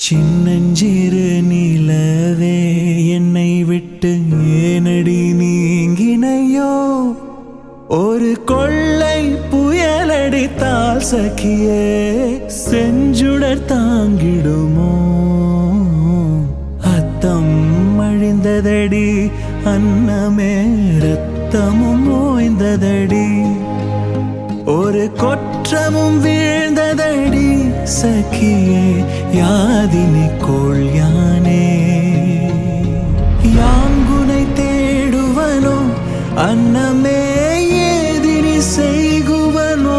சின்னஞ்சிறு நிலவே என்னை விட்டு ஏனடி நீங்கினையோ ஒரு கொள்ளை புயலடித்தால் சகியே செஞ்சுடர் தாங்கிடுமோ அத்தம் அழிந்ததடி அன்னமே ரத்தமும் ஓய்ந்ததடி ஒரு கொற்றமும் வீழ்ந்ததடி சகியே யாதினி கோள் யானே யாங்குனை தேடுவனோ அன்னமே ஏதினி செய்குவனோ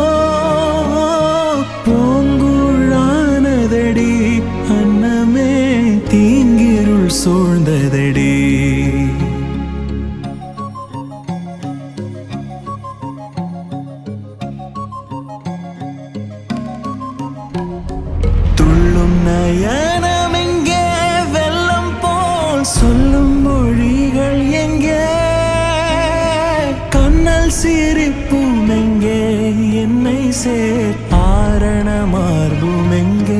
பூங்குழானதடி அன்னமே தீங்கிருள் சூழ்ந்ததடி துள்ளும் நயனம் எங்கே வெள்ளம் போல் சொல்லும் மொழிகள் எங்கே கண்ணல் சிரிப்பும் எங்கே என்னை சேர் ஆரண மார்பும் எங்கே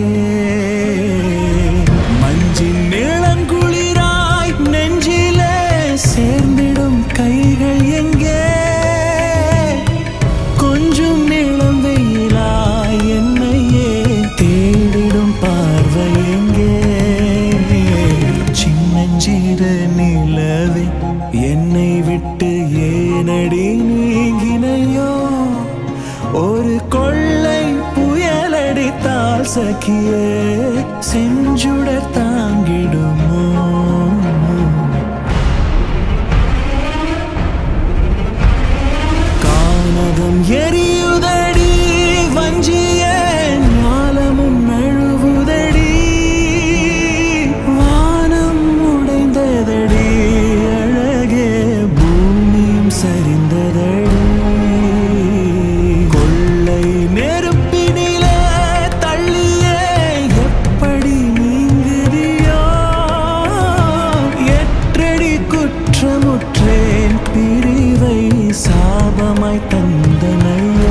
மஞ்சின் நிழங்குளிராய் நெஞ்சிலே சேர்ந்திடும் கைகள் எங்கே கொஞ்சம் நிலம் வெயிலாய் என்னையே தேடிடும் பார்வை எங்கே சின்னஞ்சிறு நிலவே என்னை விட்டு ஏனடி நீங்கினையோ ஒரு கொள்ளை புயலடித்தால் சகியே செஞ்சுடர் தாங்கிடுமோ கானகம் எரியுதடி வஞ்சிய ஞாலமும் நழுவுதடி வானம் உடைந்ததடி அழகே பூமியும் சரிந்ததடி கொள்ளை நெருப்பினிலே தள்ளியே எப்படி நீங்குதியோ எற்றடி குற்றமுற்றேன் பிரிவை சாபமாய் தந்தனையோ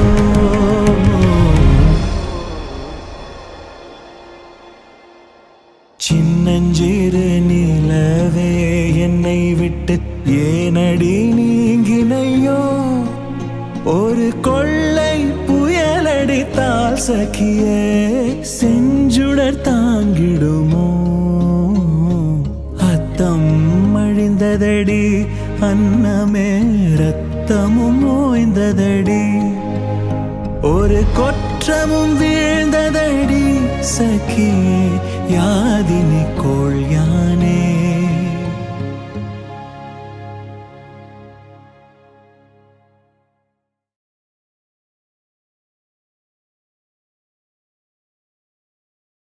சின்னஞ்சிறு நிலவே என்னை விட்டு ஏனடி நீங்கினையோ ஒரு கொள்ளை புயலடித்தால் சகியே செஞ்சுடர் தாங்கிடுமோ அத்தம் அழிந்ததடி அன்னமே ரத்தமும் ஓய்ந்ததடி ஒரு கொற்றமும் வீழ்ந்ததடி சகியே யாதினி கோள் யானே